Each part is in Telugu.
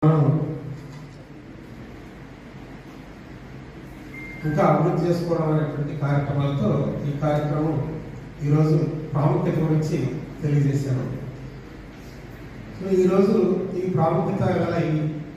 ఇంకా అభివృద్ధి చేసుకోవడం అనేటువంటి కార్యక్రమాలతో ఈ కార్యక్రమం ఈరోజు ప్రాముఖ్యత గురించి తెలియజేశాను సో ఈరోజు ఈ ప్రాముఖ్యత గల ఈ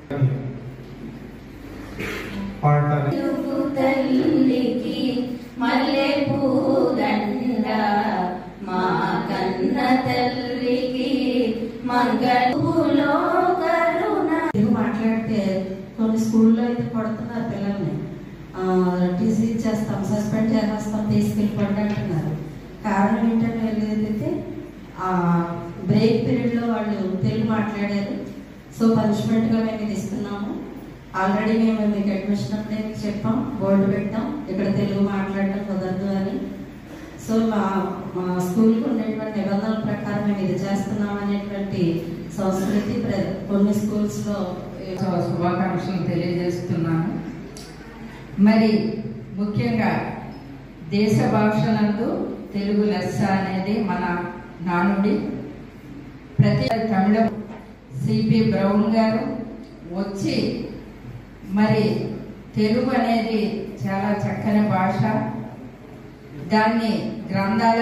పాడటానికి తెలుగు తల్లికి మల్లె పూదండ మా కన్న తల్లికి మంగళూలో కరుణ తెలుగు మాట్లాడితే కొన్ని స్కూల్లో అయితే కొడుతున్నారు పిల్లల్ని టీసీ ఇచ్చేస్తాం సస్పెండ్ చేసేస్తాం తీసుకెళ్ళిపోండి అంటున్నారు కారణం ఏంటంటే వెళ్ళేదైతే ఆ బ్రేక్ పీరియడ్లో వాళ్ళు తెలుగు మాట్లాడారు సో పనిష్మెంట్గా మేము ఇది ఇస్తున్నాము ఆల్రెడీ మేము మీకు అడ్మిషన్ అప్పుడే మీకు చెప్పాం బోర్డు పెట్టాం ఇక్కడ తెలుగు మాట్లాడడం కుదరదు అని సో మా మా స్కూల్కి ఉండేటువంటి నిబంధనల ప్రకారం మేము ఇది చేస్తున్నాం అనేటువంటి సంస్కృతి ప్ర- కొన్ని స్కూల్స్లో సో శుభాకాంక్షలు తెలియజేస్తున్నాను మరి ముఖ్యంగా దేశ భాషలందు తెలుగు లెస్స అనేది మన నానుడి ప్రతి తమిళం సిపి బ్రౌన్ గారు వచ్చి మరి తెలుగు అనేది చాలా చక్కని భాష దాన్ని గ్రంథాల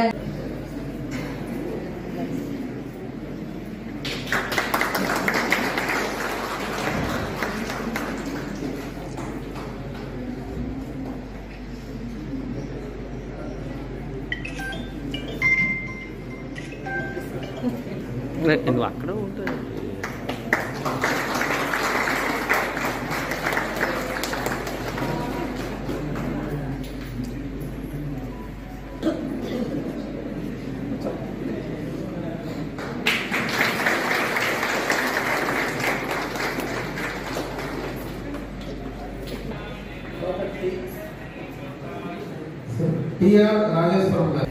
నువ్వు అక్కడ ఉంటుంది టిఆర్ రాజేశ్వరం గారు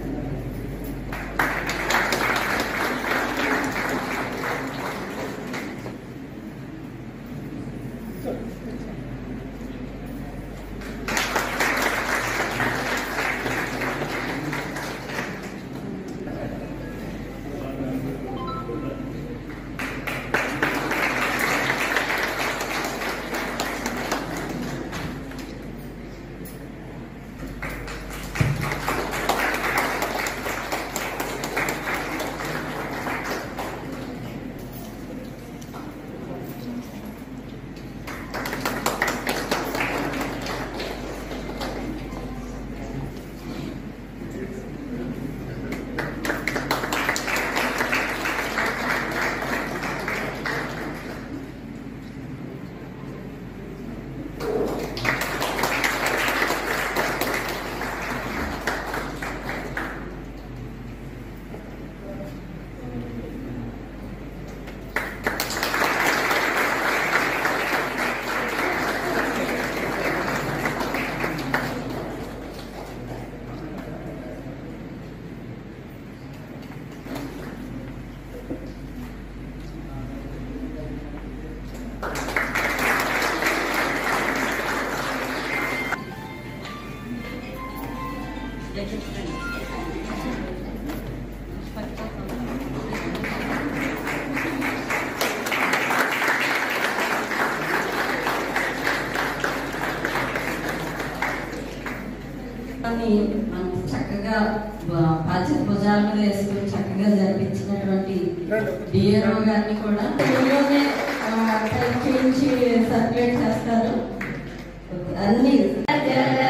అని మనం చక్కగా బ- బాధ్యత భుజాల మీద వేసుకుని చక్కగా జరిపించినటువంటి డిఆర్ఓ గారిని కూడా తెలుగులోనే ఆ, టైప్ చేయించి సర్క్యులేట్ చేస్తారు అన్ని జల